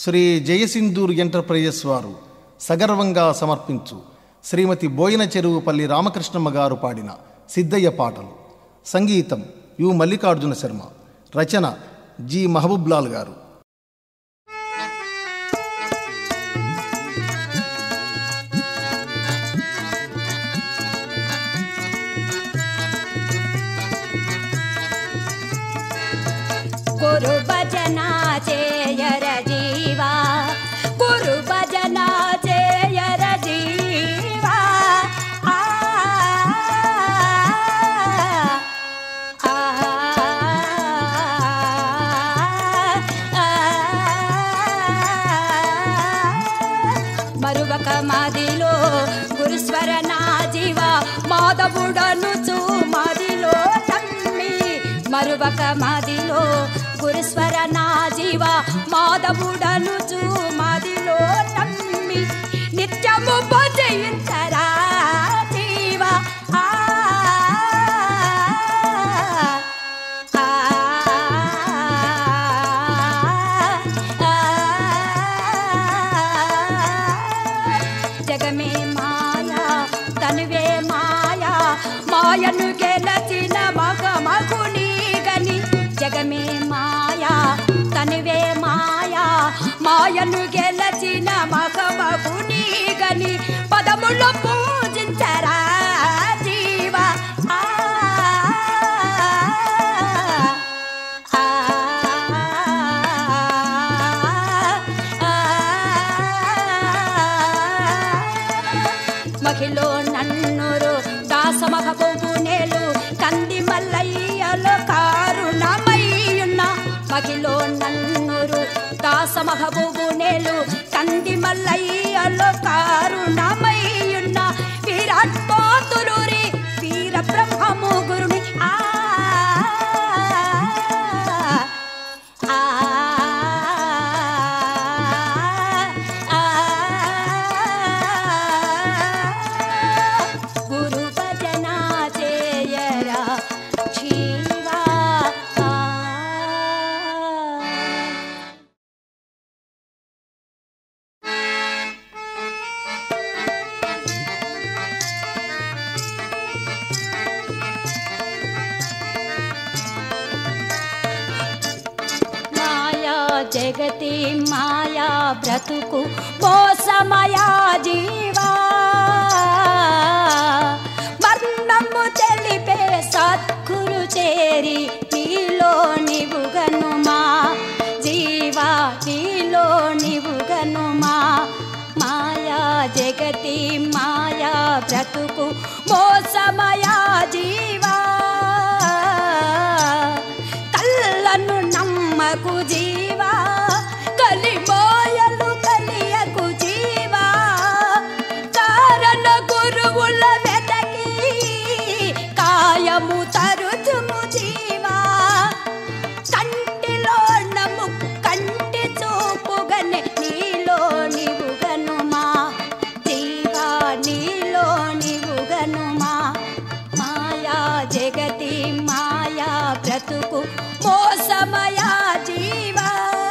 Shri జయసింధూర్ enterprises వారు సగర్వంగా సమర్పించు శ్రీమతి బోయిన చెరువుపల్లి రామకృష్ణమ్మ గారు పాడిన సిద్ధయ్య పాటలు సంగీతం యు మల్లికార్జున శర్మ రచన జి మహబూబ్లాల్ గారు గురు భజన చేయర జీవా గురు భజన చేయర జీవా ఆ, ఆ, ఆ, మరువక మాదిలో గురుస్వర నా జీవ మాధవుడను చూ మాదిలో తమ్మి మరువక మాదిలో గురుస్వర నా జీవ మాధవుడను చూ మాదిలో తమ్మి నిత్యము భజయించరా జీవ ఆ ఆ, జగమే మాయా తనువే మాయా మాయను గెలచిన మగ మగుని గని జగమే మాయా తనువే మాయా మాయను గెలచిన మగ మగుని గని పదములు పూజించరా జీవ ఆ ఆ మహిలో నన్నురు దాసమగ నేలు కంది మల్లయ్యలో కారుణమయ్యున్న మహిలో నన్నురు దాసమగ నేలు కంది మల్లయ్యలో కారుణమయ్యున్న విరాట్ పోతులూరి వీర బ్రహ్మము గురుని ఆ ఆ గురు భజన చేయరా జీవా మాయా జగతి మాయా బ్రతుకు మోసమయా జీవా మర్మము తెలిపే సద్గురు చేరి నీలో నివుగనుమా జీవా నీలో నివుగనుమా మాయా జగతి మాయా బ్రతుకు మోసమయా జీవా కళ్ళను నమ్మకు జీవా కలిమోయలు కలియకు జీవా కారణ గురువుల వెతకి కాయము తరుచుము జీవా కంటిలో నము కంటి చూపుగనే నీలో నివుగనుమా జీవా నీలో నివుగనుమా మాయా జగతి మాయా బ్రతుకు మోసమయా జీవా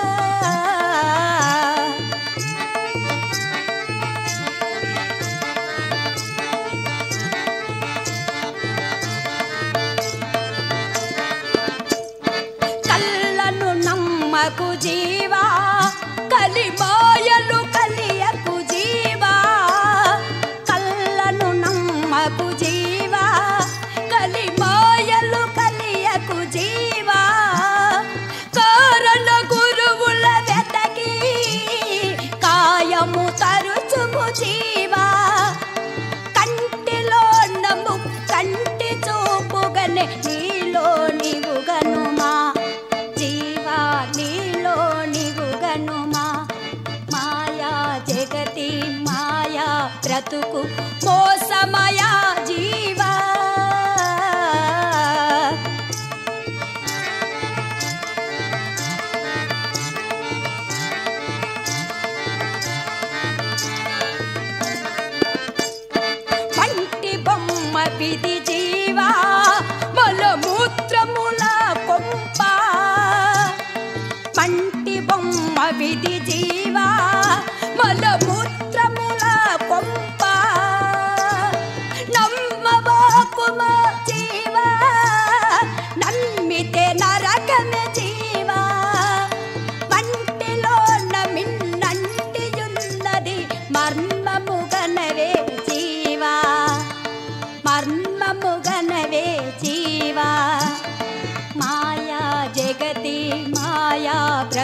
కళ్ళను నమ్మకు జీవా కలిమాయలు కలియకు జీవా కళ్ళను నమ్మకు జీవా కలిమాయలు కలియకు జీవా కారణ గురువుల వెతకి కాయము తరుచుము జీవా కంటిలో నమ్ము కంటి చూపుగనే నీలో నీవుగనుమా జీవా నీలో నీవుగనుమా మాయా జగతి మాయా బ్రతుకు మోసమయా జీవా పంటి బొమ్మ విధి జీవా మొల మూత్రముల కొంప పంటి బొమ్మ విధి జీవ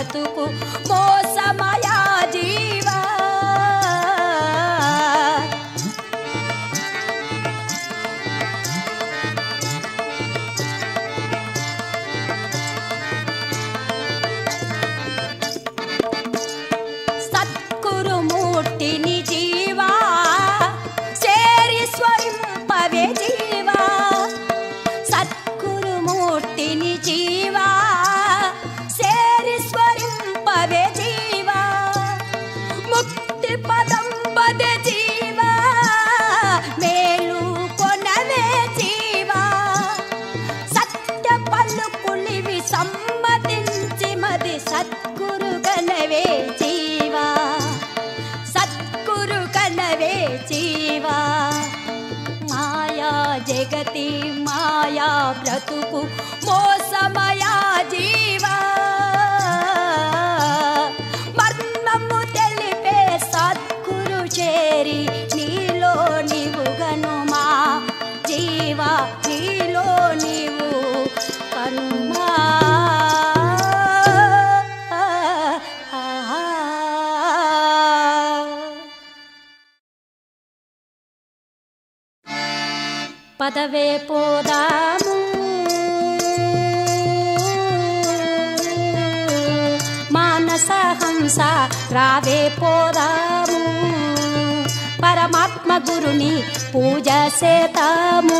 బ్రతుకు మోసమయా జీవా సద్గురుమూర్తిని జీవా సేరి స్వరింపవే జీవా సద్గురుమూర్తిని జీవా సేరి స్వరింపవే జీవా ముక్తి పదం పదే జీవా మేలు కొనవే జీవా సత్య పలుకులివి సమ్మతించి మది సద్గురు గణవే జీవా సద్గురు గణవే జీవా మాయా జగతి మాయా బ్రతుకు మోసమయా జీవా మర్మము తెలిపే సద్గురు చేరి నీలో నీవు గనుమా జీవా నీలో నీవు కనుమా పదవే పోదాము మానస హంస రావే పోదాము పరమాత్మ గురుని పూజ చేతాము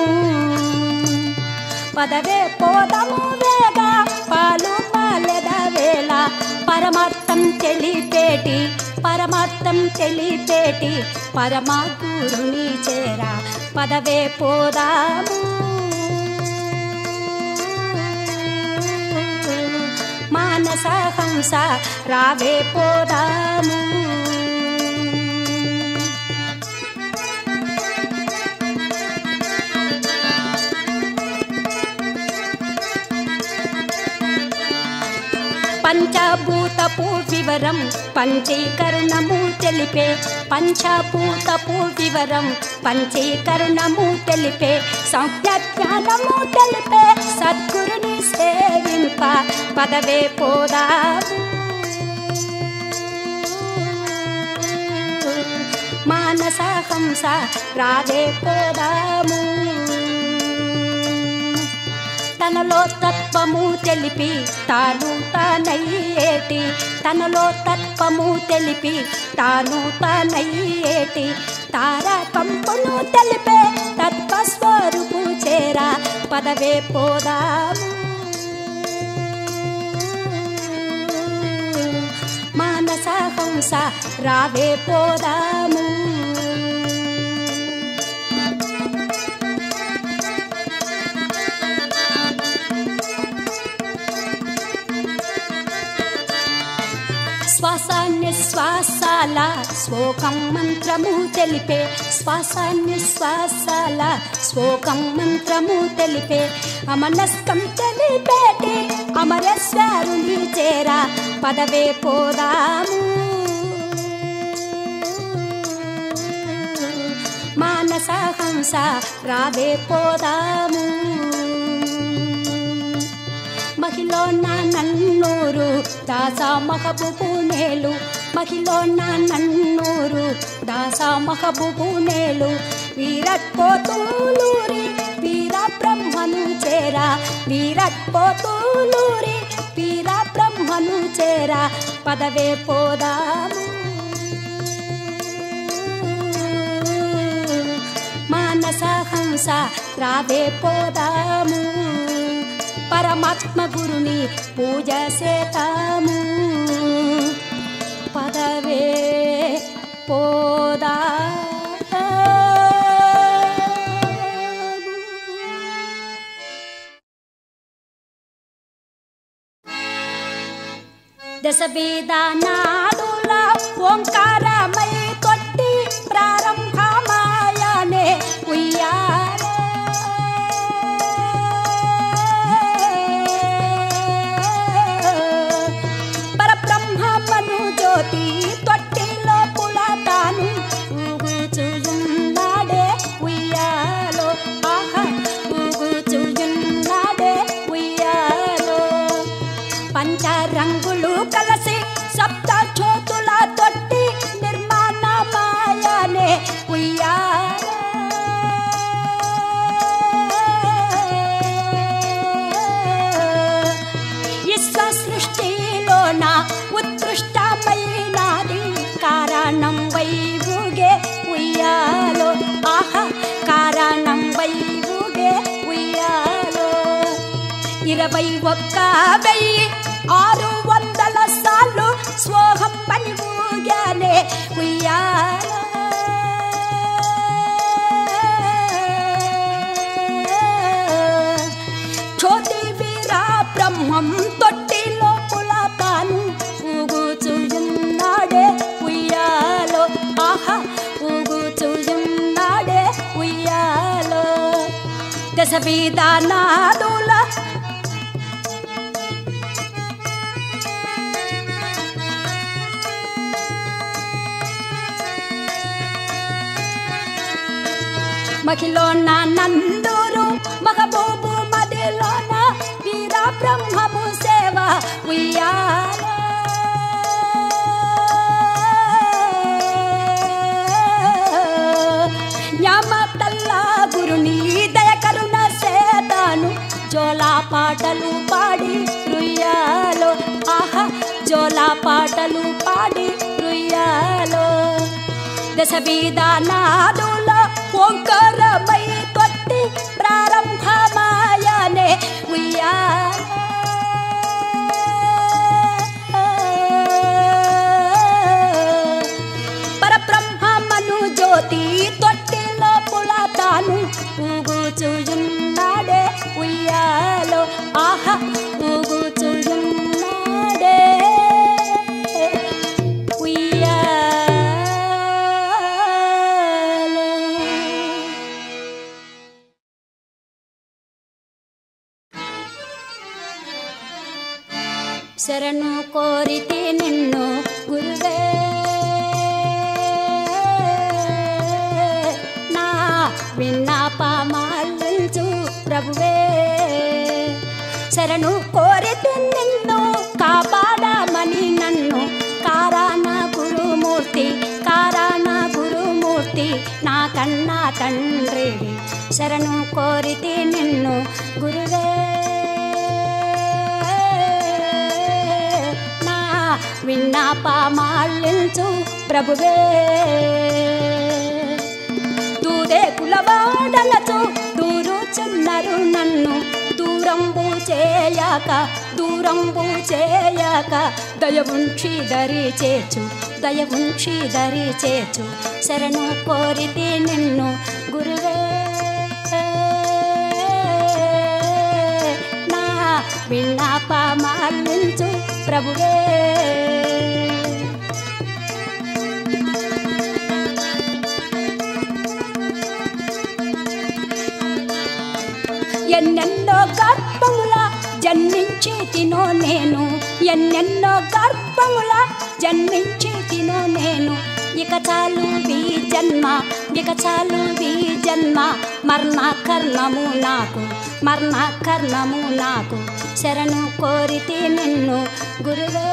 పదవే పోదము వేగ పాలు పాలెద వేళ పరమార్థం తెలిపేటి పరమార్థం తెలిపేటి పరమా గురుని చేరా పదవే పోదాము మానస హంస రావే పోదాము పంచభూతపు వివరం పంచీకరణము తెలిపే పంచభూతపు వివరం పంచీకరణము తెలిపే సంజ్ఞానము తెలిపే సద్గురుని సేవింప పదవే పోదాము మానస హంస రావే పోదాము తనలో తత్వము తెలిపి తాను తానయ్యేటి తనలో తత్వము తెలిపి తాను తానయ్యేటి తారకంపును తెలిపే తత్వస్వరూపు చేరా పదవే పోదాము మానస హంస రావే పోదాము శ్వాస నిశ్వాసాల శ్లోకం మంత్రము తెలిపే శ్వాస నిశ్వాసాల శ్లోకం మంత్రము తెలిపే అమనస్కం తెలిపేటి అమరేశ్వరుని చేరా పదవే పోదాము మానస హంస రావే పోదాము మహిలో నా నన్నూరు దాసా మహబూబు నేలు మహిలో నా నన్నూరు దాసా మహబూబు నేలు వీరట్ పోతూలూరి వీర బ్రహ్మను చేరా వీరట్ పోతూలూరి వీర బ్రహ్మను చేరా పదవే పోదాము మానస హంస రావే పోదాము పరమాత్మ గురుని పూజ చేతాము పదవే పోదా దశ వేదానాదుల ఓంకారమై కొట్టి ప్రారంభమాయనే ఉయ్యాలే పరబ్రహ్మను జ్యోతి తొట్టిలో పులతాను ఊగుచున్నాడే ఉయ్యాలో ఆహా ఊగుచున్నాడే ఉయ్యాలో పంచరంగులు కలస ఇరవై ఒక్క వెయ్యి ఆరు వందల సార్లు స్వోహం పని ఊగానే ఉయ్యాల జ్యోతి వీరా బ్రహ్మం తొట్టిలో పులతాను ఊగుచున్నాడే ఉయ్యాలో ఆహా ఊగుచున్నాడే ఉయ్యాలో దశ విధానాదుల మహిళన నందూరు మగబూబు మదిలోన వీర బ్రహ్మము సేవ ఉయ్యాల జ్ఞామతల్ల గురుని దయ కరుణ సేతాను జోలా పాటలు పాడి రుయ్యాలో ఆహా జోలా పాటలు పాడి రుయ్యాలో దశ విధానాదుల ఓంకారమై తొట్టి ప్రారంభమాయనే ఉయ్యాల పరబ్రహ్మను జ్యోతి తొట్టిలో పులతాను ఊగుచున్నాడే ఉయ్యాలో ఆహా ఊగుచున్నాడే ఉయ్యాలో శరణు కోరితే నిన్ను గురువే నా విన్నాపమాలించు ప్రభువే శరణు కోరితే నిన్ను కాపాడమని నన్ను కారాన గురుమూర్తి కారాన గురుమూర్తి నా కన్నా తండ్రివి శరణు కోరితే నిన్ను గురువే నా విన్నాపమాలించు ప్రభువే దూదే కులవాడలతో దూరుచున్నారు నన్ను దూరంబు చేయక దూరంబు చేయక దయవుంచి దరి చేర్చు దయవుంచి దరి చేర్చు శరణు కోరితే నిన్ను గురువే నా విన్నాపమాలించు ప్రభువే ఎన్నెన్నో గర్భముల జన్మించి తినో నేను ఎన్నెన్నో గర్భముల జన్మించి తినో నేను ఇక చాలు వీ జన్మ ఇక చాలు వీ జన్మ మరణ కర్ణము నాకు మరణ కర్ణము నాకు శరణు కోరితే నిన్ను గురువే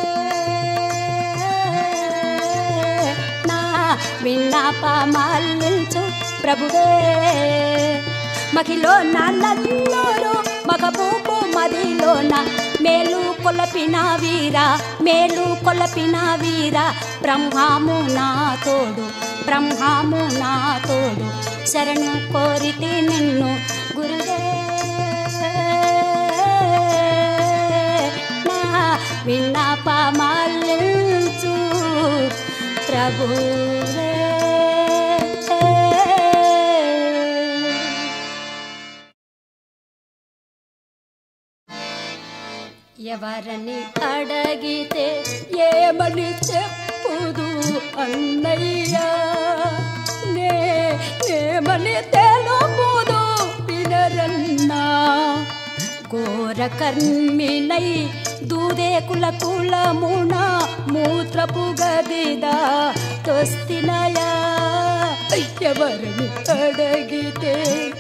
నా విన్నాపమాలించు ప్రభువే మహిలో నన్నూరు మగబూపు మదిలోన మేలు కొలపిన వీర మేలు కొలపిన వీర బ్రహ్మాము నా తోడు బ్రహ్మాము నా తోడు శరణు కోరితే నిన్ను గురువే నా విన్నపమాలించు ప్రభువే ఎవరని అడగితే ఏమని చెప్పుదు అన్నయ్యా నే ఏమని తెలుపుదు వినరన్నా ఘోర కర్మినై దూదే కుల కులమున మూత్రపు గదిదా తొస్తినయా ఎవరిని అడగితే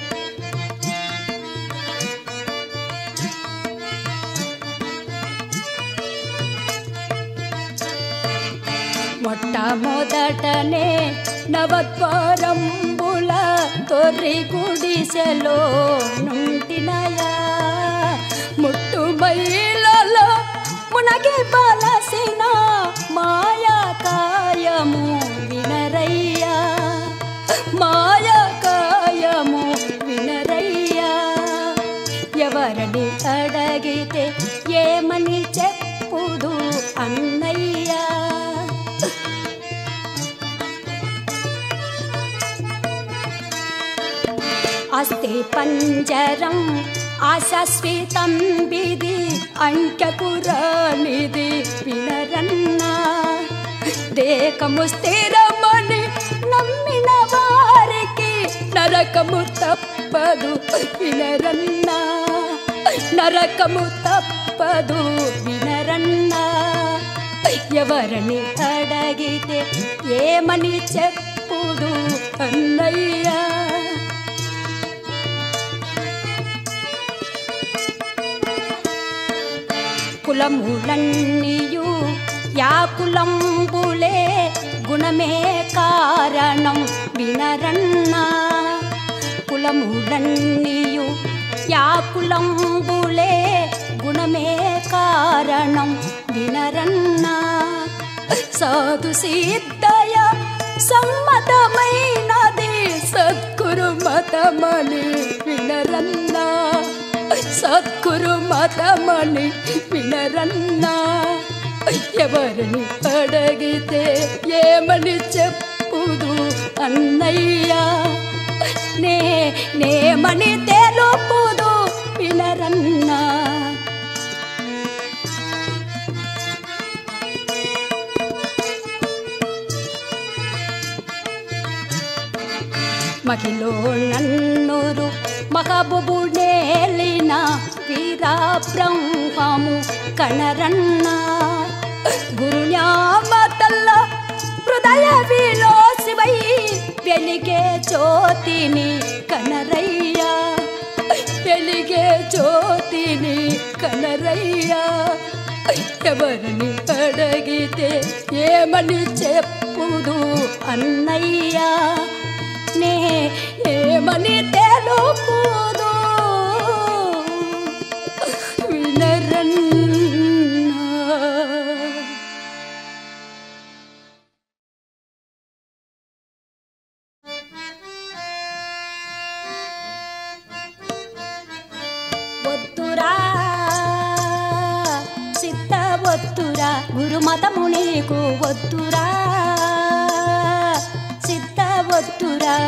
మొట్టమొదటనే నవద్వారంబుల తొర్రి గుడిసెలో నుంటినయా ముట్టు మైలలో మునగి బలసిన మాయా కాయము వినరయ్యా మాయా కాయము వినరయ్యా ఎవరని అడగితే ఏమని చెప్పుదు అన్నయ్యా అస్తి పంజరం ఆశాస్వితం బిది అంకెపురానిది వినరన్నా దేకము స్థిరమని నమ్మిన వారికి నరకము తప్పదు వినరన్నా నరకము తప్పదు వినరన్నా ఎవరిని అడగితే ఏమని చెప్పుదు అన్నయ్యా కులములన్నీయు యాకులంబులే గుణమే కారణం వినరన్నా కులములన్నీయు యాకులంబులే గుణమే కారణం వినరన్నా సాధు సిద్ధయ సమ్మతమైనది సద్గురు మతమని వినరన్నా సద్గురు మతమని వినరన్నా ఎవరిని అడిగితే ఏమని చెప్పుదు అన్నయ్యా నే నేమని తెలుపుదు వినరన్నా మహిలో నన్నూరు మహబూబు నేలిన వీరా బ్రహ్మము కనరన్న గురుణ్యామతల్ల హృదయ విలోసివై వెలిగే జ్యోతిని కనరయ్యా వెలిగే జ్యోతిని కనరయ్యా ఎవరిని అడిగితే ఏమని చెప్పుదు అన్నయ్యా నే ఏమని తెలుపుదు వినరన్నా వద్దురా సిద్ధ వద్దురా గురుమతము నీకు వద్దురా సిద్ధ వద్దురా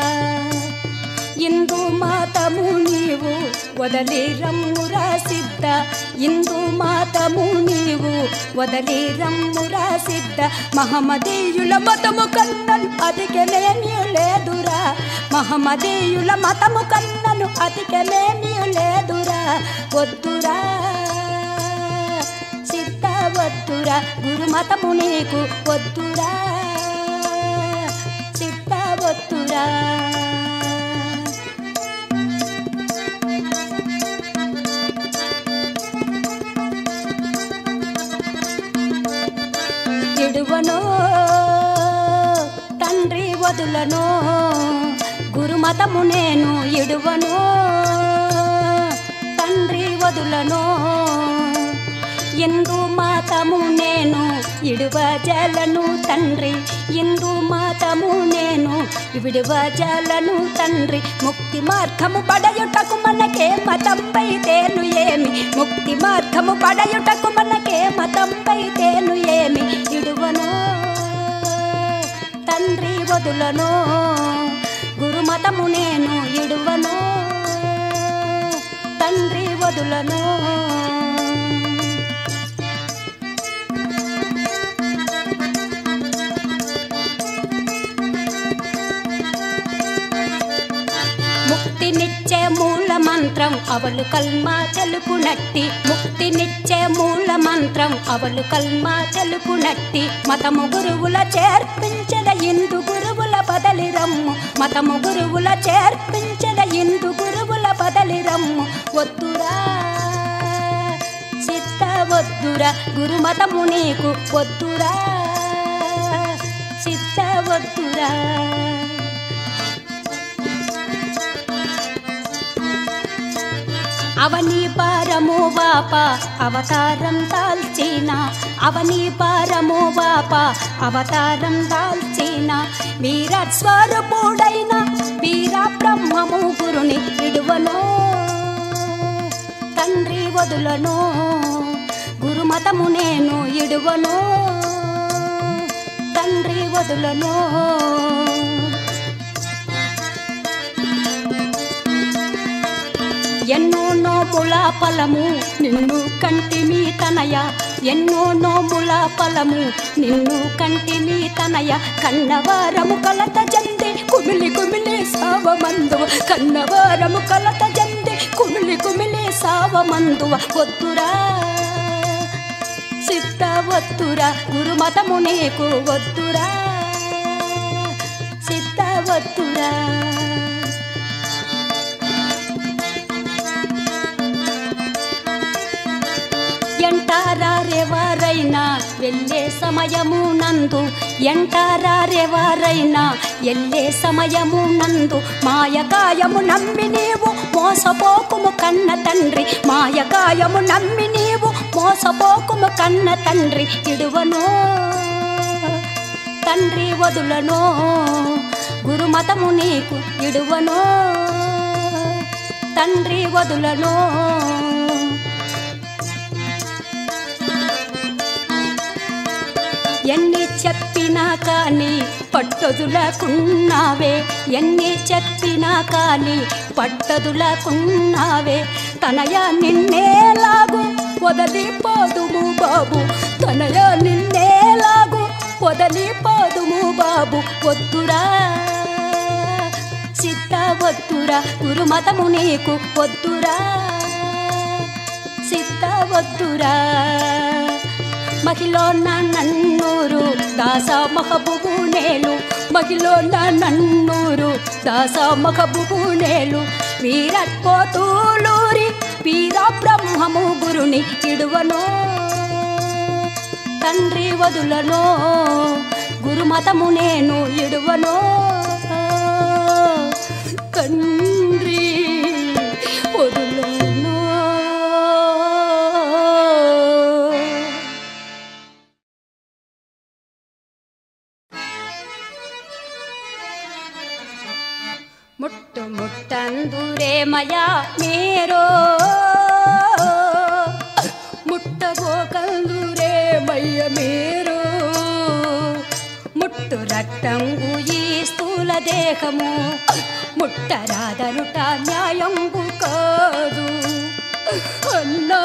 ఇందు మాతము నీవు వదలి రమ్మురా సిద్ధ ఇందు మాతము నీవు వదలి రమ్మురా సిద్ధ మహమ్మదీయుల మతము కన్నను అధికమేమీ లేదురా మహమ్మదీయుల మతము కన్నను అధికమేమీ లేదురా వద్దురా సిద్ధ వద్దురా గురుమతము నీకు వద్దురా సిద్ధ వద్దురా ఇడువనో తండ్రి వదులను గురుమతము నేను ఇడువను తండ్రి వదులను ఎందు మాతము నేను ఇడువ జలను తండ్రి ఎందు మాతము నేను విడువ జలను తండ్రి ముక్తి మార్గము పడయుటకు మనకే మతంపై తేను ఏమి ముక్తి మార్గము పడయుటకు మనకే మతంపై తేను ఏమి ఇడువను తండ్రి వదులను గురుమతము నేను ఇడువను తండ్రి వదులను ముక్తినిచ్చే మూల మంత్రం అవలు కల్మా తెలుపునట్టి ముక్తినిచ్చే మూల మంత్రం అవలు కల్మా తెలుపునట్టి మతము గురువుల చేర్పించద ఇందు గురువుల బదలి రమ్ము మతము గురువుల చేర్పించద ఇందు గురువుల బదలి రమ్ము వద్దురా సిద్ధ వద్దురా గురుమతము నీకు వద్దురా సిద్ధ వద్దురా అవని పారము వాప అవతారం దాల్చిన అవని పారము వాప అవతారం దాల్చిన వీర స్వరూపుడైన వీర బ్రహ్మము గురుని విడువను తండ్రి తండ్రి వదులను గురుమతము నేను ఇడువను తండ్రి వదులను ఎన్నో నోముల ఫలము నిన్ను కంటిమి తనయ ఎన్నో నోముల ఫలము నిన్ను కంటిమి తనయ కన్నవారము కలత జంది కుమిలి కుమిలి సావమందువ కన్నవారము కలత జంది కుమిలి కుమిలి సావమందువ వద్దురా సిద్ధ వద్దురా గురుమతము నీకు వద్దురా సిద్ధ వద్దురా ఎంటారెవరైనా వెళ్ళే సమయము నందు ఎంటారెవరైనా వెళ్ళే సమయము నందు మాయకాయము నమ్మి నీవు మోసపోకుము కన్న తండ్రి మాయకాయము నమ్మి నీవు మోసపోకుము కన్న తండ్రి ఇడువను తండ్రి వదులను గురుమతము నీకు ఇడువను తండ్రి వదులను ఎన్ని చెప్పినా కానీ పట్టదులకున్నావే ఎన్ని చెప్పినా కానీ పట్టదులకున్నావే తనయ నిన్నేలాగు వదలిపోదుము బాబు తనయ నిన్నేలాగు వదలిపోదుము బాబు వద్దురా సిద్ధ వద్దురా గురుమతము నీకు వద్దురా సిద్ధ వద్దురా మహిళ నన్నూరు దాస మహబుబు నేలు మహిళ నన్నూరు దాస మహబుబు నేలు వీరత్పోతూలూరి వీర బ్రహ్మము గురుని ఇడువను తండ్రి వదులను గురుమతము నేను ఇడువను తండ్రి వదులను ముట్టు ముట్టందురే మయా మీరో ముట్టబోకందురే మయ్య మీరు ముట్టు రక్తంగు ఈ స్థూల దేహము ముట్టరాదనుట న్యాయంబు కాదు అన్నా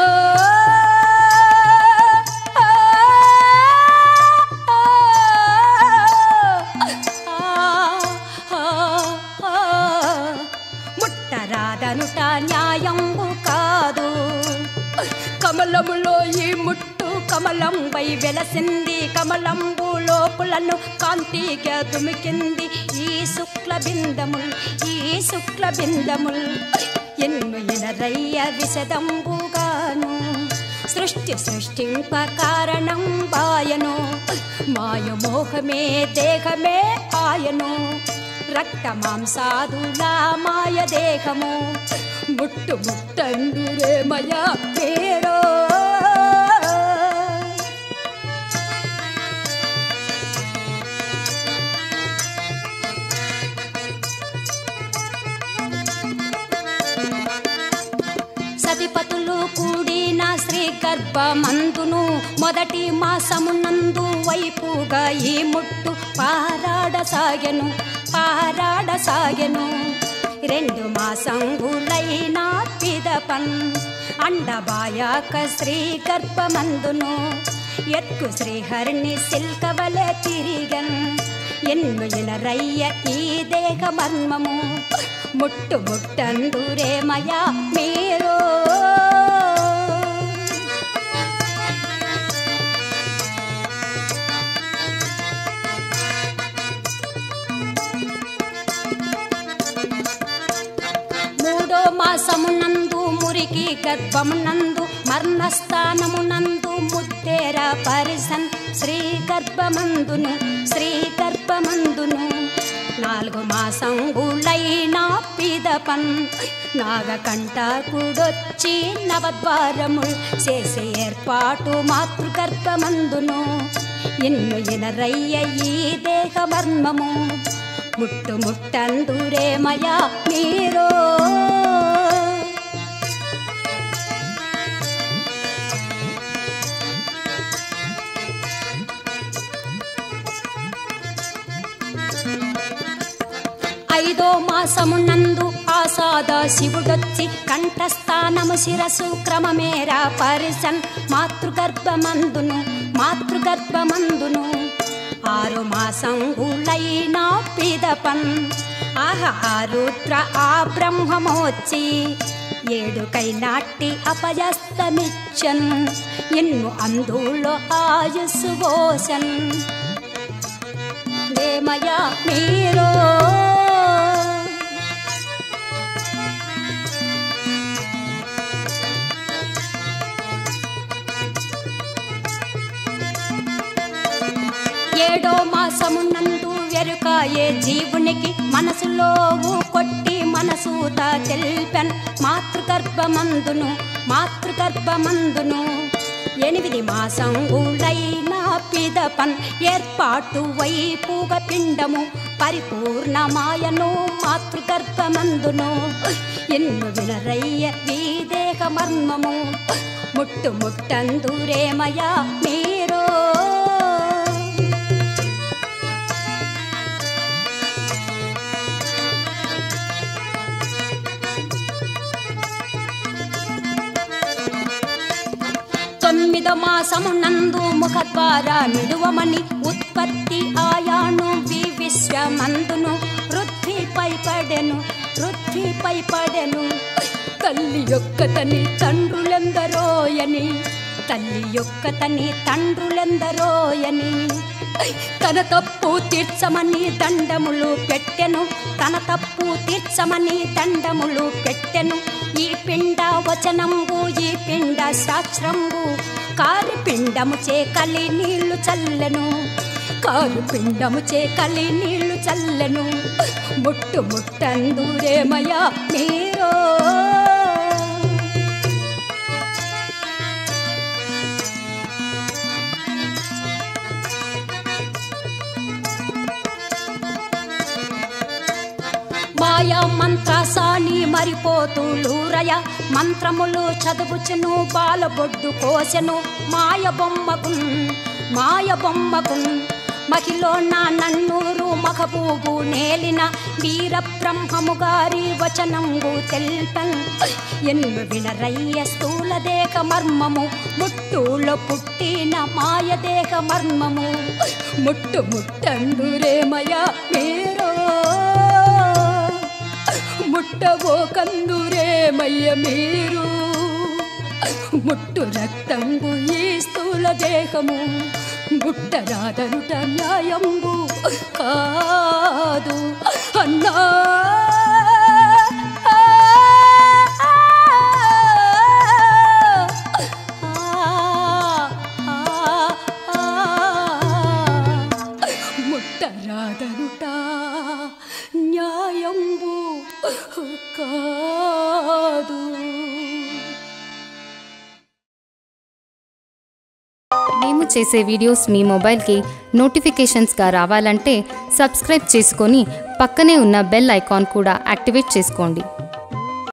ముట్టరాదనుట న్యాయంబు కాదు కమలములో ఈ ముట్టు కమలంపై వెలసింది కమలంబు లోపులను కాంతిగా దుమికింది ఈ శుక్ల బిందముల్ ఈ శుక్ల బిందముల్ ఎన్ను ఎనరయ్య విశదంబుగాను సృష్టి సృష్టింప కారణం బాయను మాయమోహమే దేహమే ఆయను రక్త మాంసాదులా మాయ దేహము ముట్టు ముట్టందురే మయ పేరో సతిపతులు కూడిన శ్రీ గర్భమందును మొదటి మాసమునందు వైపుగా ఈ ముట్టు పారాడసాగెను పారాడసాగెను రెండు మాసంగులైన పిదపన్ అండబాయాక శ్రీ గర్భమందును ఎత్తు శ్రీహరిని సిల్కవలె తిరిగన్ ఎన్ను ఎనరయ్య ఈ దేహ మర్మము ముట్టు ముట్టందురేమయా మీరు మూడో మాసమునందు మురికి గర్భమునందు మర్మస్థానమునందు ముత్తేర పరిసన్ శ్రీ గర్భమందును శ్రీ గర్భమందును నాలుగు మాసంగులైన పిదపన్ నాగకంట కూడొచ్చి నవద్వారముల్ చేసే ఏర్పాటు మాతృగర్భమందును ఎన్ను ఎనరయ్య ఈ దేహమర్మము ముట్టు ముట్టందురేమయా మీరు సదా శివుడొచ్చి కంఠస్థానము శిరసు క్రమమేరా పరిసన్ మాతృగర్భమందును మాతృగర్భమందును ఆరు మాసంగులైన పిదపన్ ఆహా రుద్ర ఆ బ్రహ్మమోచ్చి ఏడుకై నాటి అపజస్తమిచ్చన్ ఎన్ను అందులో ఆయుస్సు పోసన్ దేమయ మీరో ఏడో మాసమునందు వెరుక ఏ జీవునికి మనసులో కొట్టి మనసూత తెల్పెన్ మాతృగర్భమందును మాతృగర్భమందును ఎనిమిది మాసంగులైన పిదపన్ ఏర్పాటు వైపుగ పిండము పరిపూర్ణమాయను మాతృగర్భమందును ఎన్ను వినరయ్య వీదేహ మర్మము ముట్టు ముట్టందురేమయ మీరో తొమ్మిదో మాసము నందు ముఖద్వారా నిడువమని ఉత్పత్తి ఆయాను వి విశ్వమందును పృథ్వీపై పడెను పృథ్వీపై పడెను తల్లి యొక్క తని తండ్రులెందరోయని తల్లి యొక్క తని తండ్రులెందరోయని తన తప్పు తీర్చమని దండములు పెట్టెను తన తప్పు తీర్చమని దండములు పెట్టెను ఈ పిండ వచనంబు ఈ పిండ శాస్త్రంబు కారు పిండము చే కలి నీళ్లు చల్లెను కారు పిండము చే కలి నీళ్లు చల్లెను ముట్టు ముట్టందురేమయ్యా మీరో మాయా మంత్రసాని మరిపోతులూరయ మంత్రములు చదువుచును బాలబొడ్డు కోసెను మాయ బొమ్మకున్ మాయ బొమ్మకున్ మహిలో నా నన్నూరు మఖబూబు నేలిన వీర బ్రహ్మము గారి వచనంబు తెల్పన్ ఎన్ను వినరయ్య స్థూల దేహ మర్మము ముట్టులో పుట్టిన మాయ దేహ మర్మము ముట్టు ముట్టండురేమయ మీరో ముట్టవో కందురేమయ్య మీరు ముట్టు రక్తంబు ఈ స్థూల దేహము ముట్టరాదనుట న్యాయంబు కాదు అన్నా ముట్టరాదనుట న్యాయంబు కాదు మేము చేసే వీడియోస్ మీ మొబైల్కి నోటిఫికేషన్స్గా రావాలంటే సబ్స్క్రైబ్ చేసుకొని పక్కనే ఉన్న బెల్ ఐకాన్ కూడా యాక్టివేట్ చేసుకోండి